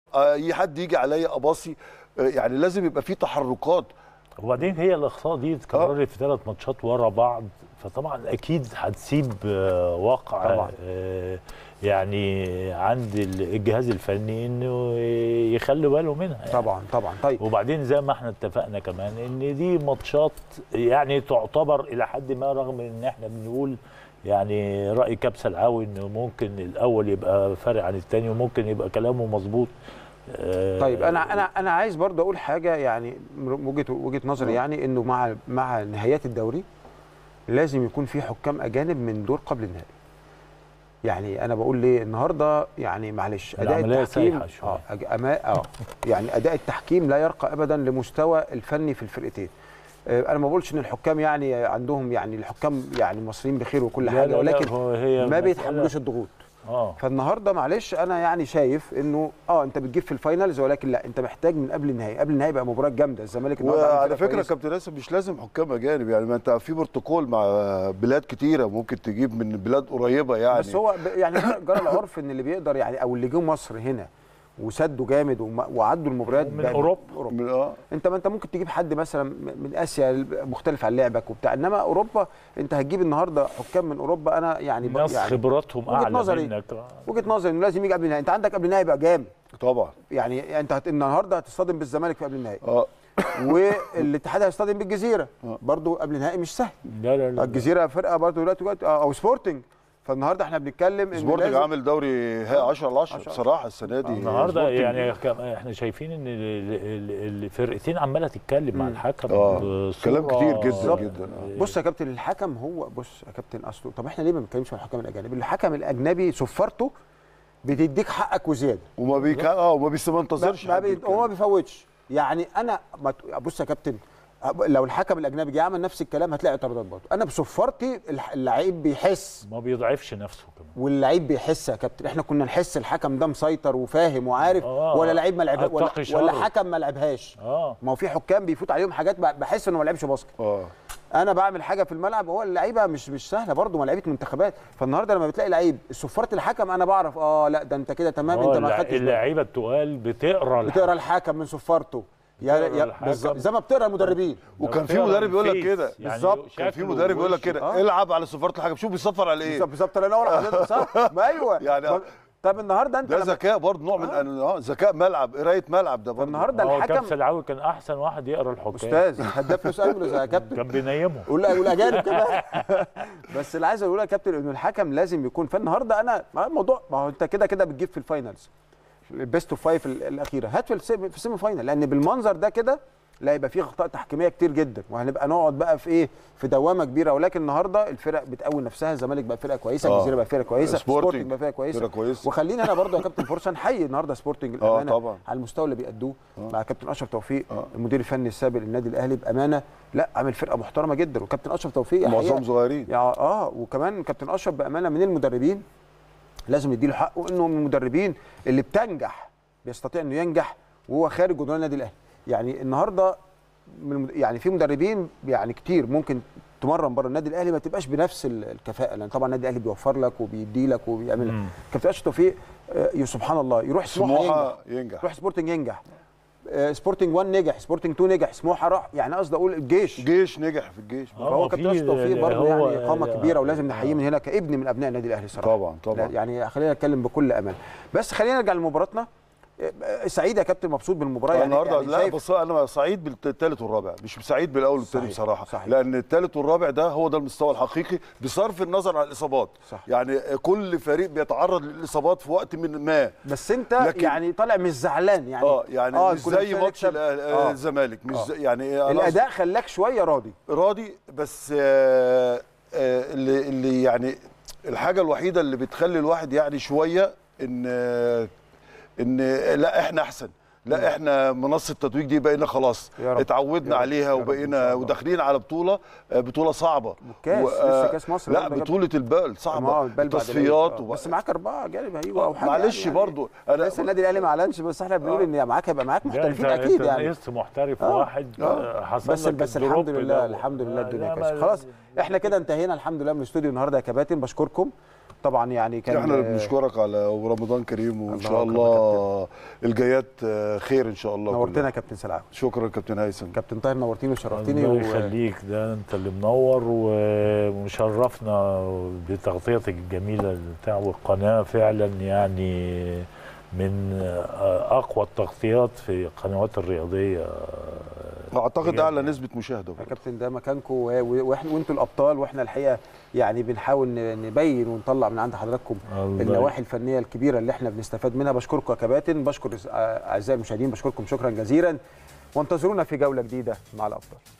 اي حد يجي عليا اباصي آه، يعني لازم يبقى في تحركات وبعدين هي الاخطاء دي اتكررت في ثلاث ماتشات ورا بعض فطبعا اكيد هتسيب آه، واقع طبعاً. آه، يعني عند ال- الجهاز الفني انه يخلي باله منها يعني. طبعا طبعا طيب وبعدين زي ما احنا اتفقنا كمان ان دي ماتشات يعني تعتبر الى حد ما رغم ان احنا بنقول يعني راي كبسه العاوي انه ممكن الاول يبقى فارق عن الثاني وممكن يبقى كلامه مظبوط آه، طيب انا انا انا عايز برضه اقول حاجه يعني من وجهه وجهه نظري يعني انه مع مع نهايات الدوري لازم يكون في حكام اجانب من دور قبل النهائي يعني انا بقول ليه النهارده يعني معلش اداء العملية التحكيم سايحة شوية. اه أج- أما اه يعني اداء التحكيم لا يرقى ابدا لمستوى الفني في الفرقتين آه، انا ما بقولش ان الحكام يعني عندهم يعني الحكام يعني المصريين بخير وكل لا حاجه لا لا، ولكن هو هي ما مسألة- بيتحملوش الضغوط اه فالنهارده معلش انا يعني شايف انه اه انت بتجيب في الفاينلز ولكن لا انت محتاج من قبل النهائي قبل النهائي بقى مباراه جامده الزمالك النهارده عامل وعلى فرقة فكره كويسة. كابتن ياسر مش لازم حكام اجانب يعني ما انت في بروتوكول مع بلاد كتيره ممكن تجيب من بلاد قريبه يعني بس هو ب- يعني جرى العرف ان اللي بيقدر يعني او اللي جه مصر هنا وسدوا جامد وما- وعدوا المباريات ومن بقى- أوروبا. من اه انت ما انت ممكن تجيب حد مثلا م- من اسيا مختلف عن لعبك وبتاع انما اوروبا انت هتجيب النهارده حكام من اوروبا انا يعني ب- ناس يعني خبراتهم وجهة اعلى نظري. منك وجهه نظري انه لازم يجي قبل النهائي انت عندك قبل النهائي بقى جامد طبعا يعني انت هت... النهارده هتصطدم بالزمالك في قبل النهائي اه والاتحاد هيصطدم بالجزيره آه. برضو قبل النهائي مش سهل لا لا لا الجزيره فرقه برضو دلوقتي دلوقتي- آه، او سبورتنج فالنهارده احنا بنتكلم ان سبورتنج لازم- عامل دوري 10 على 10 10. بصراحه السنه دي النهارده سبورتنج. يعني كم- احنا شايفين ان ال- ال- الفرقتين عماله تتكلم مع مم. الحكم اه بصورة- كلام كتير جدا بالظبط. جدا آه. بص يا كابتن الحكم هو بص يا كابتن اصله طب احنا ليه ما بنتكلمش مع الحكام الاجانب الحكم الاجنبي صفارته بتديك حقك وزياده وما بيك اه وما بيس- ما انتظرش ما حد بي... يتكلم. هو ما بيفوتش يعني انا ما ت- بص يا كابتن لو الحكم الاجنبي جه عمل نفس الكلام هتلاقي اعتراضات برضه انا بصفارتي الح- اللعيب بيحس ما بيضعفش نفسه كمان واللعيب بيحس يا كابتن احنا كنا نحس الحكم ده مسيطر وفاهم وعارف آه. ولا لعيب ما لعبها ولا, اتقي ولا شره. حكم ما لعبهاش اه ما هو في حكام بيفوت عليهم حاجات ب- بحس انه ما لعبش باسكت اه انا بعمل حاجه في الملعب هو اللعيبه مش مش سهله برضه ما لعيبه منتخبات فالنهارده لما بتلاقي لعيب صفاره الحكم انا بعرف اه لا ده انت كده تمام آه، انت ما اللع- خدتش بالك. اللعيبه التقال بتقرا بتقرا الحكم من صفارته يا بتقرا يا الحكم. بالظبط زي ما بتقرا المدربين وكان في بتقرا مدرب يقول لك الفيس، كده يعني بالظبط. كان في شكله مدرب يقول لك ووشه. كده آه. العب على صفاره الحكم شوف بيصفر على ايه بالظبط انا اول حضرتك صح ما ايوه يعني ما- طب النهارده انت ده لما- ذكاء برضه نوع من اه ذكاء ملعب قرايه ملعب ده برضه النهارده هو الحكم كابتن العاوي كان احسن واحد يقرا الحكام استاذ هداف لوس انجلوس يا كابتن كان بينيمه ولا والاجانب كمان بس اللي عايز اقوله يا كابتن انه الحكم لازم يكون فالنهارده انا ما الموضوع ما هو انت كده كده بتجيب في الفاينلز البيست اوف فايف الاخيره هات في السيمي في السيمي فاينل لان بالمنظر ده كده لا يبقى فيه اخطاء تحكيميه كتير جدا وهنبقى نقعد بقى في ايه في دوامه كبيره ولكن النهارده الفرق بتقوي نفسها الزمالك بقى فرقه كويسه آه. الجزيره بقى فرقه كويسه سبورتنج سبورتنج بقى فرقه كويسه فرقة كويسة. وخلينا انا برضه يا كابتن فرصه نحيي النهارده سبورتنج آه، الامانه طبعاً. على المستوى اللي بيأدوه مع كابتن اشرف توفيق آه. المدير الفني السابق للنادي الاهلي بامانه لا عامل فرقه محترمه جدا وكابتن اشرف توفيق معظمهم الحقيقة صغيرين يا اه وكمان كابتن اشرف بامانه من المدربين لازم يديله حقه انه من المدربين اللي بتنجح بيستطيع انه ينجح وهو خارج جدران النادي الاهلي يعني النهارده من المد... يعني في مدربين يعني كتير ممكن تمرن بره النادي الاهلي ما تبقاش بنفس ال- الكفاءه لان طبعا النادي الاهلي بيوفر لك وبيدي لك وبيعمل لك مم. كابتن اشرف توفيق آه، يا سبحان الله يروح سموحه ينجح سموحه ينجح يروح سبورتنج ينجح آه، سبورتنج 1 نجح سبورتنج 2 نجح سموحه راح يعني قصدي اقول الجيش جيش نجح في الجيش آه، فهو كابتن في اشرف توفيق اللي برضه هو- يعني قامه آه، كبيره ولازم آه. نحييه من هنا كابن من ابناء النادي الاهلي صراحه طبعا طبعا لا، يعني خلينا نتكلم بكل امان بس خلينا نرجع لمباراتنا آه، سعيد يا كابتن مبسوط بالمباراه يعني النهارده يعني لا شايف- بس انا سعيد بالثالث والرابع مش سعيد بالاول والثاني صحيح، بصراحه صحيح. لان الثالث والرابع ده هو ده المستوى الحقيقي بصرف النظر عن الاصابات صح. يعني كل فريق بيتعرض للاصابات في وقت من ما بس انت لكن- يعني طالع مش زعلان يعني اه يعني آه، مش كنا زي بنكسب. ماتش الأهلي- آه. الزمالك مش آه. زي يعني أنا الاداء خلاك شويه راضي راضي بس آه آه اللي اللي يعني الحاجه الوحيده اللي بتخلي الواحد يعني شويه ان آه ان لا احنا احسن لا احنا منصه التتويج دي بقينا خلاص يا رب. اتعودنا يا رب. عليها يا رب إن وبقينا شاء الله. وداخلين على بطوله آه، بطوله صعبه والكاس، لسه كاس مصر لا برضه يا بطوله البال ما هو صعبه البال بعد تصفيات العيد. وب- بس معاك اربعه جانب هيجوا او حاجه معلش يعني برضو انا لسه النادي الاهلي ما اعلنش بس احنا بنقول ان معاك هيبقى معاك لا، محترفين انت- اكيد انت يعني نقصت محترف آه. واحد آه. آه، حصل بس لك بس الدروب الحمد لله ده. الحمد لله آه، الدنيا لا، كويسه ما- خلاص احنا كده انتهينا الحمد لله من الاستوديو النهارده يا كباتن بشكركم طبعا يعني كان احنا اللي آه، بنشكرك على ورمضان كريم وان الله شاء أكبر الله الجايات آه، خير ان شاء الله نورتنا كلها. يا كابتن سلعاوي شكرا كابتن هيثم كابتن طاهر نورتيني وشرفتيني الله و... يخليك ده انت اللي منور ومشرفنا بتغطيتك الجميله بتاع والقناه فعلا يعني من اقوى التغطيات في القنوات الرياضيه اعتقد بجد. اعلى نسبه مشاهده يا برضه. كابتن ده مكانكم واحنا وانتوا الابطال واحنا الحقيقه يعني بنحاول ن- نبين ونطلع من عند حضراتكم الله النواحي الفنيه الكبيره اللي احنا بنستفاد منها بشكركم يا كباتن بشكر اعزائي المشاهدين بشكركم شكرا جزيلا وانتظرونا في جوله جديده مع الابطال